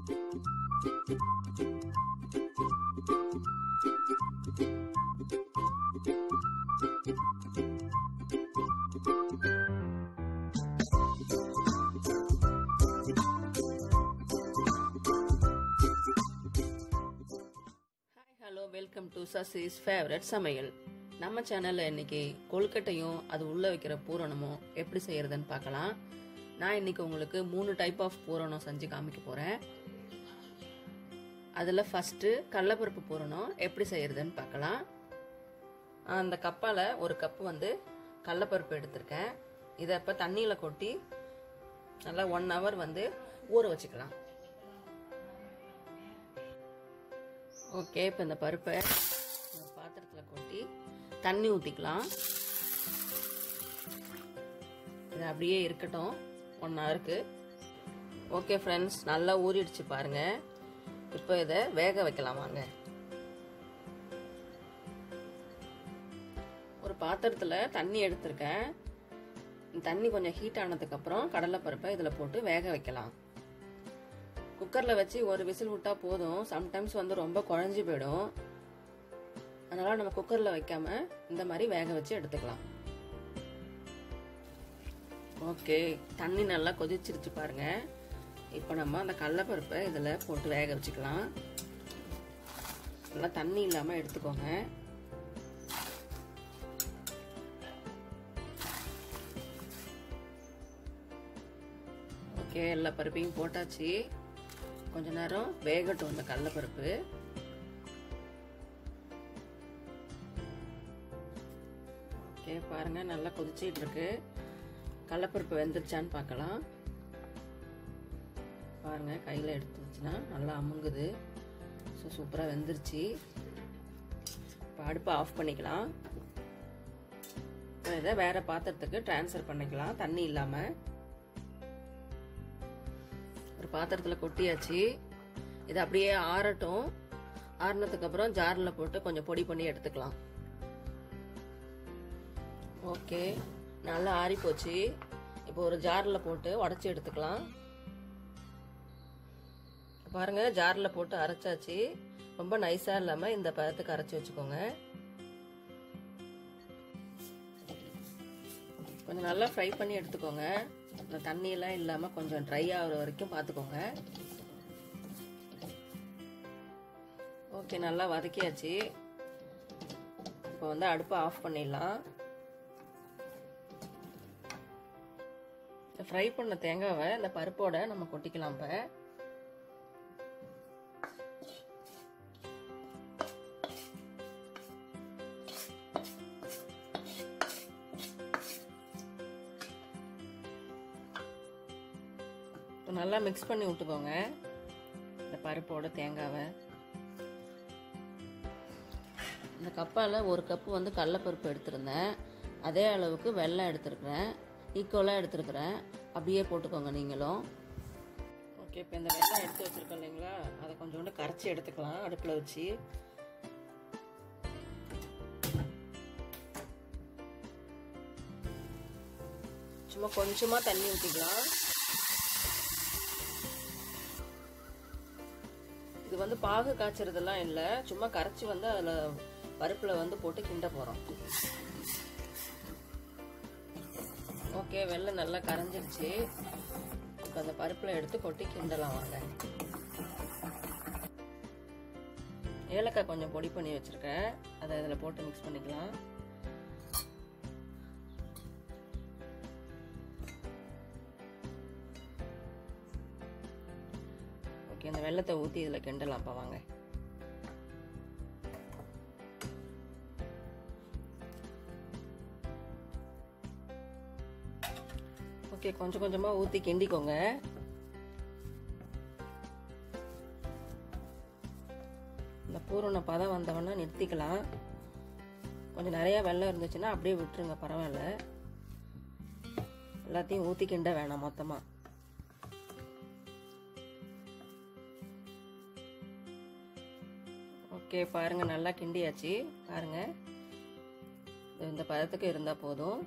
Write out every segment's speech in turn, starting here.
hi hello welcome to Sasi's favourite சமையல் நம்ம சேனலில் இன்னைக்கு கொழுக்கட்டையும் அது உள்ளே வைக்கிற பூரணமும் எப்படி செய்யறதுன்னு பார்க்கலாம் நான் இன்னைக்கு உங்களுக்கு மூணு டைப் ஆஃப் பூரணம் செஞ்சு காமிக்க போகிறேன் அதில் ஃபஸ்ட்டு கடலப்பருப்பு பூரணம் எப்படி செய்யறதுன்னு பார்க்கலாம் அந்த கப்பால் ஒரு கப்பு வந்து கடலப்பருப்பு எடுத்திருக்கேன் இதை இப்போ தண்ணியில் கொட்டி நல்லா ஒன் ஹவர் வந்து ஊற வச்சுக்கலாம் ஓகே இப்போ இந்த பருப்பை ஒரு பாத்திரத்தில் கொட்டி தண்ணி ஊற்றிக்கலாம் இது அப்படியே இருக்கட்டும் ஒன் ஹவருக்கு ஓகே ஃப்ரெண்ட்ஸ் நல்லா ஊறிடுச்சு பாருங்க இப்போ இதை வேக வைக்கலாம் வாங்க ஒரு பாத்திரத்தில் தண்ணி எடுத்திருக்கேன் தண்ணி கொஞ்சம் ஹீட் ஆனதுக்கப்புறம் கடலைப்பருப்பை இதில் போட்டு வேக வைக்கலாம் குக்கரில் வச்சு ஒரு விசில் விட்டா போதும் சம்டைம்ஸ் வந்து ரொம்ப குழஞ்சி போயிடும் அதனால நம்ம குக்கரில் வைக்காம இந்த மாதிரி வேக வச்சு எடுத்துக்கலாம் ஓகே தண்ணி நல்லா கொதிச்சிருச்சு பாருங்க இப்போ நம்ம அந்த கடலப்பருப்பை இதில் போட்டு வேக வச்சுக்கலாம் நல்லா தண்ணி இல்லாமல் எடுத்துக்கோங்க ஓகே எல்லா பருப்பையும் போட்டாச்சு கொஞ்ச நேரம் வேகட்டும் இந்த கடலப்பருப்பு ஓகே பாருங்க நல்லா கொதிச்சிட்டு இருக்கு கடலப்பருப்பு வெந்துருச்சான்னு பார்க்கலாம் பாருங்க கையில் எடுத்துச்சுன்னா நல்லா அமுங்குது ஸோ சூப்பராக வெந்துருச்சு இப்போ அடுப்பை ஆஃப் பண்ணிக்கலாம் இதை வேற பாத்திரத்துக்கு டிரான்ஸ்ஃபர் பண்ணிக்கலாம் தண்ணி இல்லாமல் ஒரு பாத்திரத்தில் கொட்டியாச்சு இது அப்படியே ஆறட்டும் ஆறினதுக்கு அப்புறம் ஜாரில் போட்டு கொஞ்சம் பொடி பண்ணி எடுத்துக்கலாம் ஓகே நல்லா ஆறி போச்சு இப்போ ஒரு ஜாரில் போட்டு உடச்சி எடுத்துக்கலாம் பாருங்க ஜாரில் போட்டு அரைச்சாச்சு ரொம்ப நைஸாக இல்லாமல் இந்த பழத்துக்கு அரைச்சி வச்சுக்கோங்க கொஞ்சம் நல்லா ஃப்ரை பண்ணி எடுத்துக்கோங்க இந்த தண்ணியெல்லாம் இல்லாமல் கொஞ்சம் ட்ரை ஆகிற வரைக்கும் பார்த்துக்கோங்க ஓகே நல்லா வதக்கியாச்சு இப்போ வந்து அடுப்பை ஆஃப் பண்ணிடலாம் ஃப்ரை பண்ண தேங்காவை இந்த பருப்போட நம்ம கொட்டிக்கலாம் இப்போ நல்லா மிக்ஸ் பண்ணி விட்டுக்கோங்க இந்த பருப்போட தேங்காவை இந்த கப்பால் ஒரு கப்பு வந்து கடலப்பருப்பு எடுத்திருந்தேன் அதே அளவுக்கு வெள்ளம் எடுத்துருக்குறேன் ஈக்குவலாக எடுத்துருக்குறேன் அப்படியே போட்டுக்கோங்க நீங்களும் ஓகே இப்போ இந்த வெள்ளம் எடுத்து வச்சுருக்கோம் இல்லைங்களா அதை கொஞ்சோண்டு கரைச்சி எடுத்துக்கலாம் அடுப்பில் வச்சு சும்மா கொஞ்சமாக தண்ணி ஊற்றிக்கலாம் இது வந்து பாகு காய்ச்சறதெல்லாம் இல்லை சும்மா கரைச்சி வந்து அதில் பருப்பில் வந்து போட்டு கிண்ட போகிறோம் ஓகே வெள்ளம் நல்லா கரைஞ்சிருச்சு இப்போ அந்த பருப்பில் எடுத்து கொட்டி கிண்டலாம் வாங்க ஏலக்காய் கொஞ்சம் பொடி பண்ணி வச்சுருக்கேன் அதை இதில் போட்டு மிக்ஸ் பண்ணிக்கலாம் ஓகே இந்த வெள்ளத்தை ஊற்றி இதில் கிண்டலாம்ப்பா வாங்க ஓகே கொஞ்சம் கொஞ்சமாக ஊற்றி கிண்டிக்கோங்க இந்த பூரண பதம் வந்தவொடனே நிறுத்திக்கலாம் கொஞ்சம் நிறையா வெள்ளம் இருந்துச்சுன்னா அப்படியே விட்டுருங்க பரவாயில்ல எல்லாத்தையும் ஊற்றி கிண்ட வேணாம் மொத்தமாக ஓகே பாருங்க நல்லா கிண்டியாச்சு பாருங்க இந்த பதத்துக்கு இருந்தா போதும்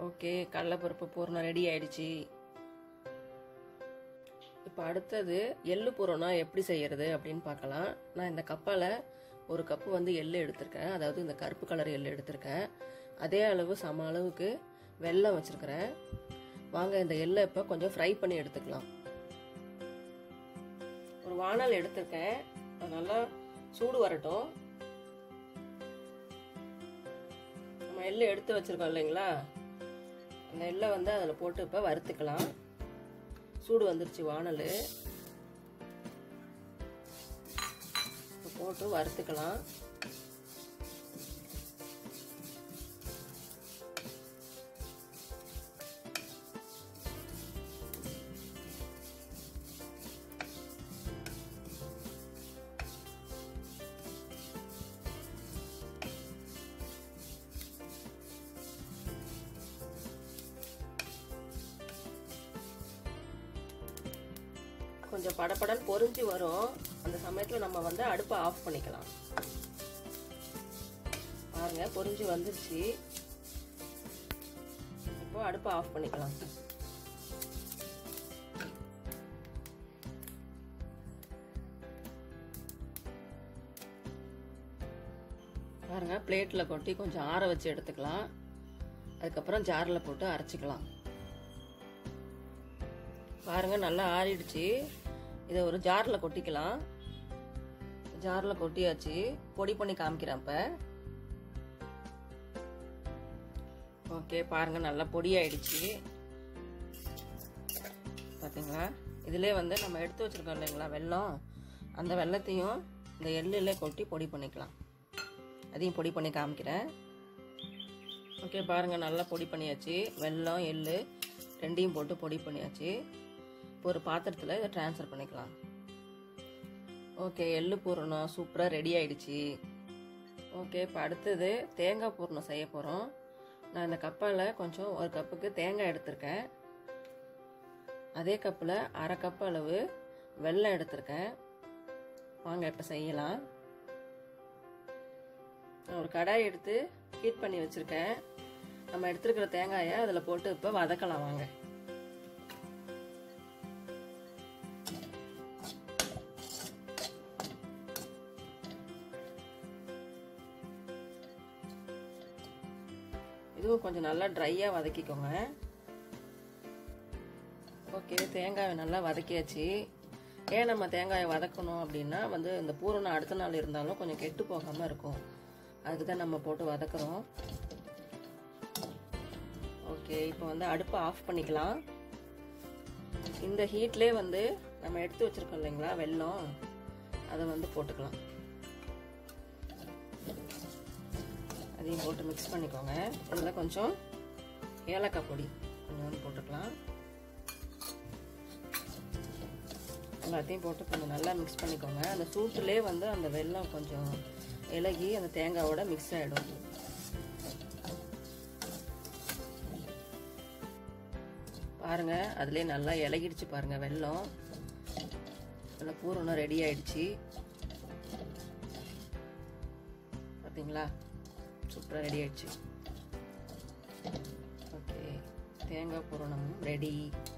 ஓகே கடலைப்பருப்பு பூரணம் ரெடி ஆயிடுச்சு இப்போ அடுத்தது எள்ளு பூரணம் எப்படி செய்யறது அப்படின்னு பார்க்கலாம் நான் இந்த கப்பால் ஒரு கப்பு வந்து எள்ளு எடுத்திருக்கேன் அதாவது இந்த கருப்பு கலர் எள்ளு எடுத்திருக்கேன் அதே அளவு சம அளவுக்கு வெல்லம் வச்சிருக்கிறேன் வாங்க இந்த எள்ளை இப்போ கொஞ்சம் ஃப்ரை பண்ணி எடுத்துக்கலாம் ஒரு வானல் எடுத்திருக்கேன் அது நல்லா சூடு வரட்டும் நம்ம எள்ளு எடுத்து வச்சிருக்கோம் இல்லைங்களா அந்த எள்ளை வந்து அதில் போட்டு இப்போ வறுத்துக்கலாம் சூடு வந்துருச்சு வானல் இப்போ போட்டு வறுத்துக்கலாம் கொஞ்சம் படபடன்னு பொரிஞ்சு வரும் அந்த சமயத்தில் நம்ம வந்து அடுப்பை ஆஃப் பண்ணிக்கலாம் பாருங்க பொரிஞ்சு வந்துருச்சு இப்போ அடுப்பை ஆஃப் பண்ணிக்கலாம் பாருங்க பிளேட்டில் கொட்டி கொஞ்சம் ஆற வச்சு எடுத்துக்கலாம் அதுக்கப்புறம் ஜாரில் போட்டு அரைச்சிக்கலாம் பாருங்க நல்லா ஆறிடுச்சு இதை ஒரு ஜாரில் கொட்டிக்கலாம் ஜாரில் கொட்டியாச்சு பொடி பண்ணி காமிக்கிறேன் இப்போ ஓகே பாருங்க நல்லா பொடி ஆயிடுச்சு பார்த்தீங்களா இதிலே வந்து நம்ம எடுத்து வச்சிருக்கோம் இல்லைங்களா வெல்லம் அந்த வெள்ளத்தையும் இந்த எள்ளில் கொட்டி பொடி பண்ணிக்கலாம் அதையும் பொடி பண்ணி காமிக்கிறேன் ஓகே பாருங்க நல்லா பொடி பண்ணியாச்சு வெல்லம் எள்ளு ரெண்டையும் போட்டு பொடி பண்ணியாச்சு இப்போ ஒரு பாத்திரத்தில் இதை ட்ரான்ஸ்ஃபர் பண்ணிக்கலாம் ஓகே எள்ளு பூரணம் சூப்பராக ரெடி ஆயிடுச்சு ஓகே இப்போ அடுத்தது தேங்காய் பூரணம் செய்ய போகிறோம் நான் இந்த கப்பால் கொஞ்சம் ஒரு கப்புக்கு தேங்காய் எடுத்திருக்கேன் அதே கப்பில் அரை கப் அளவு வெல்லம் எடுத்திருக்கேன் வாங்க இப்போ செய்யலாம் நான் ஒரு கடாய் எடுத்து ஹீட் பண்ணி வச்சுருக்கேன் நம்ம எடுத்துருக்கிற தேங்காயை அதில் போட்டு இப்போ வதக்கலாம் வாங்க இதுவும் கொஞ்சம் நல்லா ட்ரையாக வதக்கிக்கோங்க ஓகே தேங்காயை நல்லா வதக்கியாச்சு ஏன் நம்ம தேங்காயை வதக்கணும் அப்படின்னா வந்து இந்த பூரணம் அடுத்த நாள் இருந்தாலும் கொஞ்சம் கெட்டு போகாமல் இருக்கும் அதுக்கு தான் நம்ம போட்டு வதக்குறோம் ஓகே இப்போ வந்து அடுப்பை ஆஃப் பண்ணிக்கலாம் இந்த ஹீட்லேயே வந்து நம்ம எடுத்து வச்சிருக்கோம் இல்லைங்களா வெல்லம் அதை வந்து போட்டுக்கலாம் அதையும் போட்டு மிக்ஸ் பண்ணிக்கோங்க இதில் கொஞ்சம் ஏலக்காய் பொடி கொஞ்சம் வந்து போட்டுக்கலாம் எல்லாத்தையும் போட்டு கொஞ்சம் நல்லா மிக்ஸ் பண்ணிக்கோங்க அந்த சூட்டுலேயே வந்து அந்த வெல்லம் கொஞ்சம் இலகி அந்த தேங்காவோட மிக்ஸ் ஆகிடும் பாருங்க அதுலேயே நல்லா இலகிடுச்சு பாருங்க வெல்லம் நல்லா பூரணம் ரெடி ஆயிடுச்சு பார்த்தீங்களா சூப்பராக ரெடி ஆயிடுச்சு ஓகே தேங்காய் பூரணமும் ரெடி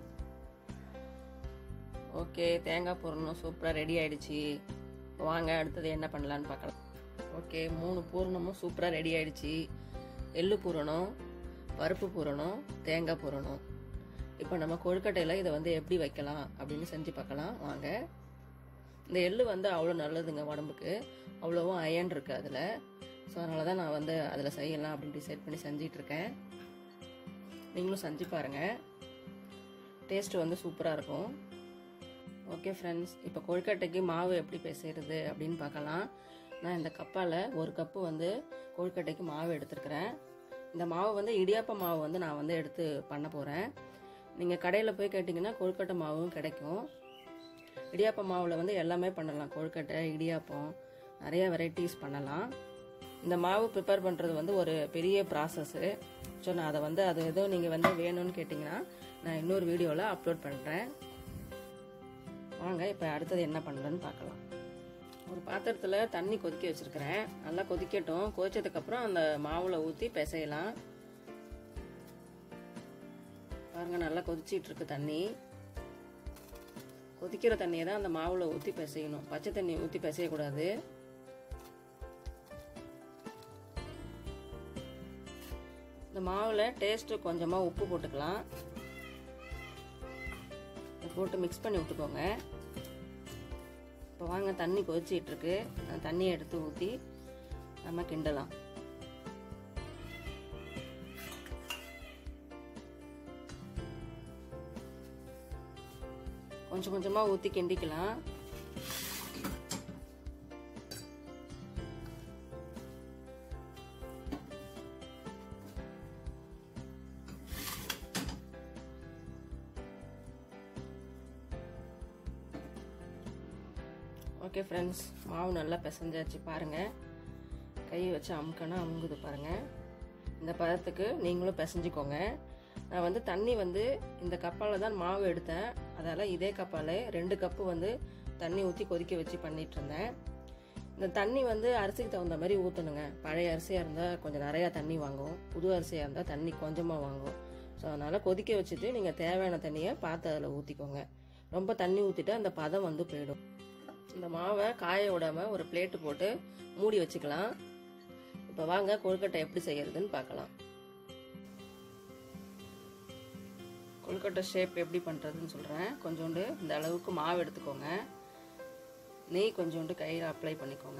ஓகே தேங்காய் பூரணம் சூப்பராக ரெடி ஆயிடுச்சு வாங்க அடுத்தது என்ன பண்ணலான்னு பார்க்கலாம் ஓகே மூணு பூரணமும் சூப்பராக ரெடி ஆயிடுச்சு எள்ளு பூரணம் பருப்பு பூரணம் தேங்காய் பூரணம் இப்போ நம்ம கொழுக்கட்டையில் இதை வந்து எப்படி வைக்கலாம் அப்படின்னு செஞ்சு பார்க்கலாம் வாங்க இந்த எள்ளு வந்து அவ்வளோ நல்லதுங்க உடம்புக்கு அவ்வளோவும் அயன் இருக்குது அதில் ஸோ அதனால தான் நான் வந்து அதில் செய்யலாம் அப்படின்னு டிசைட் பண்ணி செஞ்சிட்ருக்கேன் நீங்களும் செஞ்சு பாருங்கள் டேஸ்ட்டு வந்து சூப்பராக இருக்கும் ஓகே ஃப்ரெண்ட்ஸ் இப்போ கொழுக்கட்டைக்கு மாவு எப்படி செய்கிறது அப்படின்னு பார்க்கலாம் நான் இந்த கப்பால் ஒரு கப்பு வந்து கொழுக்கட்டைக்கு மாவு எடுத்துருக்கிறேன் இந்த மாவு வந்து இடியாப்ப மாவு வந்து நான் வந்து எடுத்து பண்ண போகிறேன் நீங்கள் கடையில் போய் கேட்டிங்கன்னா கொழுக்கட்டை மாவும் கிடைக்கும் இடியாப்ப மாவில் வந்து எல்லாமே பண்ணலாம் கொழுக்கட்டை இடியாப்பம் நிறைய வெரைட்டிஸ் பண்ணலாம் இந்த மாவு ப்ரிப்பேர் பண்ணுறது வந்து ஒரு பெரிய ப்ராசஸ்ஸு ஸோ நான் அதை வந்து அது எதுவும் நீங்கள் வந்து வேணும்னு கேட்டிங்கன்னா நான் இன்னொரு வீடியோவில் அப்லோட் பண்ணுறேன் வாங்க இப்போ அடுத்தது என்ன பண்ணுறேன்னு பார்க்கலாம் ஒரு பாத்திரத்தில் தண்ணி கொதிக்க வச்சுருக்கிறேன் நல்லா கொதிக்கட்டும் கொதிச்சதுக்கப்புறம் அந்த மாவில் ஊற்றி பிசையலாம் பாருங்க நல்லா கொதிச்சிட்டு இருக்கு தண்ணி கொதிக்கிற தண்ணியை தான் அந்த மாவில் ஊற்றி பிசையணும் பச்சை தண்ணி ஊற்றி பிசையக்கூடாது இந்த மாவில் டேஸ்ட்டு கொஞ்சமாக உப்பு போட்டுக்கலாம் இதை போட்டு மிக்ஸ் பண்ணி விட்டுக்கோங்க இப்போ வாங்க தண்ணி கொதிச்சிட்டு இருக்கு அந்த தண்ணியை எடுத்து ஊற்றி நம்ம கிண்டலாம் கொஞ்சம் கொஞ்சமாக ஊற்றி கிண்டிக்கலாம் ஓகே ஃப்ரெண்ட்ஸ் மாவு நல்லா பிசைஞ்சாச்சு பாருங்கள் கை வச்சு அமுக்கனா அமுங்குது பாருங்கள் இந்த பதத்துக்கு நீங்களும் பிசைஞ்சிக்கோங்க நான் வந்து தண்ணி வந்து இந்த கப்பால் தான் மாவு எடுத்தேன் அதால் இதே கப்பால் ரெண்டு கப்பு வந்து தண்ணி ஊற்றி கொதிக்க வச்சு பண்ணிட்டு இருந்தேன் இந்த தண்ணி வந்து அரிசிக்கு தகுந்த மாதிரி ஊற்றணுங்க பழைய அரிசியாக இருந்தால் கொஞ்சம் நிறையா தண்ணி வாங்கும் புது அரிசியாக இருந்தால் தண்ணி கொஞ்சமாக வாங்கும் ஸோ அதனால் கொதிக்க வச்சுட்டு நீங்கள் தேவையான தண்ணியை பார்த்து அதில் ஊற்றிக்கோங்க ரொம்ப தண்ணி ஊற்றிட்டு அந்த பதம் வந்து போயிடும் இந்த மாவை காய விடாமல் ஒரு பிளேட்டு போட்டு மூடி வச்சுக்கலாம் இப்போ வாங்க கொழுக்கட்டை எப்படி செய்யறதுன்னு பார்க்கலாம் கொழுக்கட்டை ஷேப் எப்படி பண்ணுறதுன்னு சொல்கிறேன் கொஞ்சோண்டு இந்த அளவுக்கு மாவு எடுத்துக்கோங்க நெய் கொஞ்சோண்டு கையில் அப்ளை பண்ணிக்கோங்க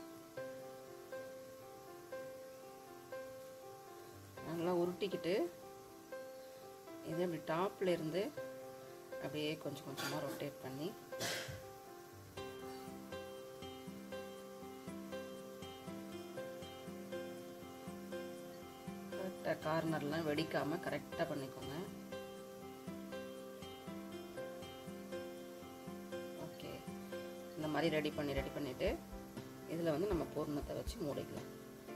நல்லா உருட்டிக்கிட்டு இது அப்படி டாப்ல இருந்து அப்படியே கொஞ்சம் கொஞ்சமாக ரொட்டேட் பண்ணி கரெக்டாக கார்னர்லாம் வெடிக்காமல் கரெக்டாக பண்ணிக்கோங்க ஓகே இந்த மாதிரி ரெடி பண்ணி ரெடி பண்ணிவிட்டு இதில் வந்து நம்ம பூர்ணத்தை வச்சு மூடிக்கலாம்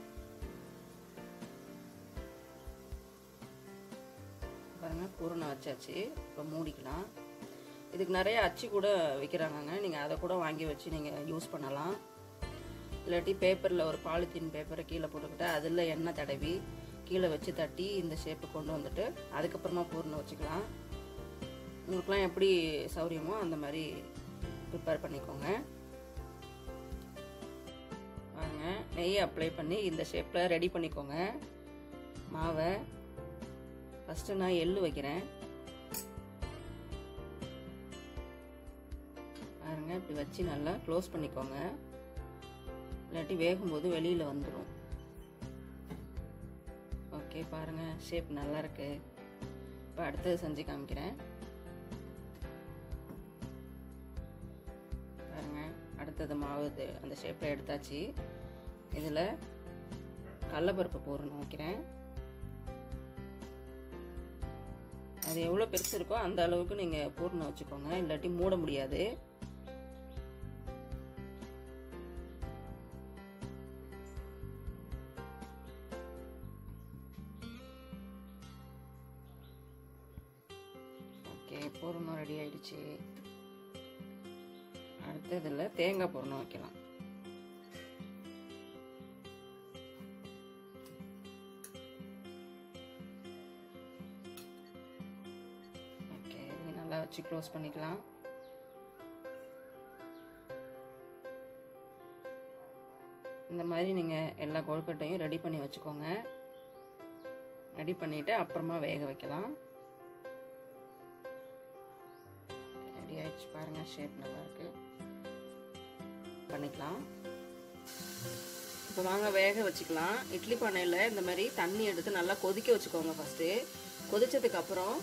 பாருங்கள் பூரணம் வச்சாச்சு இப்போ மூடிக்கலாம் இதுக்கு நிறைய அச்சு கூட விற்கிறாங்கங்க நீங்கள் அதை கூட வாங்கி வச்சு நீங்கள் யூஸ் பண்ணலாம் இல்லாட்டி பேப்பரில் ஒரு பாலித்தீன் பேப்பரை கீழே போட்டுக்கிட்டு அதில் எண்ணெய் தடவி கீழே வச்சு தட்டி இந்த ஷேப்பு கொண்டு வந்துட்டு அதுக்கப்புறமா பூர்ணம் வச்சுக்கலாம் உங்களுக்குலாம் எப்படி சௌரியமோ அந்த மாதிரி ப்ரிப்பேர் பண்ணிக்கோங்க பாருங்க நெய் அப்ளை பண்ணி இந்த ஷேப்பில் ரெடி பண்ணிக்கோங்க மாவை ஃபஸ்ட்டு நான் எள்ளு வைக்கிறேன் பாருங்க இப்படி வச்சு நல்லா க்ளோஸ் பண்ணிக்கோங்க இல்லாட்டி வேகும்போது வெளியில் வந்துடும் ஓகே பாருங்கள் ஷேப் நல்லா இருக்கு இப்போ அடுத்தது செஞ்சு காமிக்கிறேன் பாருங்க அடுத்தது மாவு இது அந்த ஷேப்பில் எடுத்தாச்சு இதில் கடலப்பருப்பு பூரணம் வைக்கிறேன் அது எவ்வளோ பெருசு இருக்கோ அந்த அளவுக்கு நீங்கள் பூரணம் வச்சுக்கோங்க இல்லாட்டி மூட முடியாது ஓகே பூரணம் ரெடி ஆயிடுச்சு அடுத்ததில் தேங்காய் பூரணம் வைக்கலாம் ஓகே இது நல்லா வச்சு க்ளோஸ் பண்ணிக்கலாம் இந்த மாதிரி நீங்கள் எல்லா கொழுக்கட்டையும் ரெடி பண்ணி வச்சுக்கோங்க ரெடி பண்ணிவிட்டு அப்புறமா வேக வைக்கலாம் ரெடி ஆயிடுச்சு பாருங்கள் ஷேப் நல்லா இருக்கு பண்ணிக்கலாம் இப்போ வாங்க வேக வச்சுக்கலாம் இட்லி பானையில் இந்த மாதிரி தண்ணி எடுத்து நல்லா கொதிக்க வச்சுக்கோங்க ஃபஸ்ட்டு கொதிச்சதுக்கு அப்புறம்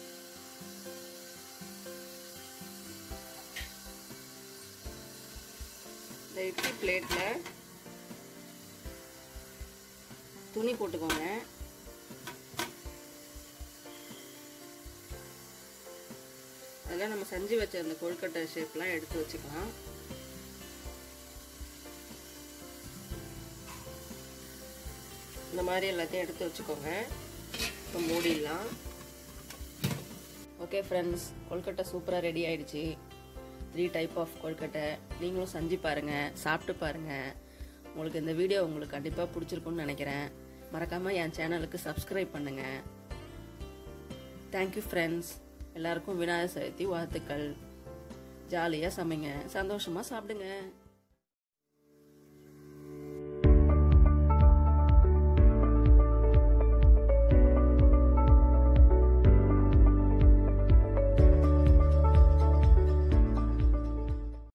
இந்த இட்லி பிளேட்டில் துணி போட்டுக்கோங்க அதெல்லாம் நம்ம செஞ்சு வச்ச அந்த கொழுக்கட்டை ஷேப்லாம் எடுத்து வச்சுக்கலாம் இந்த மாதிரி எல்லாத்தையும் எடுத்து வச்சுக்கோங்க இப்போ மூடிடலாம் ஓகே ஃப்ரெண்ட்ஸ் கொழுக்கட்டை சூப்பராக ரெடி ஆயிடுச்சு த்ரீ டைப் ஆஃப் கொழுக்கட்டை நீங்களும் செஞ்சு பாருங்கள் சாப்பிட்டு பாருங்கள் உங்களுக்கு இந்த வீடியோ உங்களுக்கு கண்டிப்பாக பிடிச்சிருக்குன்னு நினைக்கிறேன் மறக்காமல் என் சேனலுக்கு சப்ஸ்கிரைப் பண்ணுங்கள் தேங்க்யூ ஃப்ரெண்ட்ஸ் எல்லாருக்கும் விநாயகர் சதுர்த்தி வாழ்த்துக்கள் ஜாலியாக சமைங்க சந்தோஷமாக சாப்பிடுங்க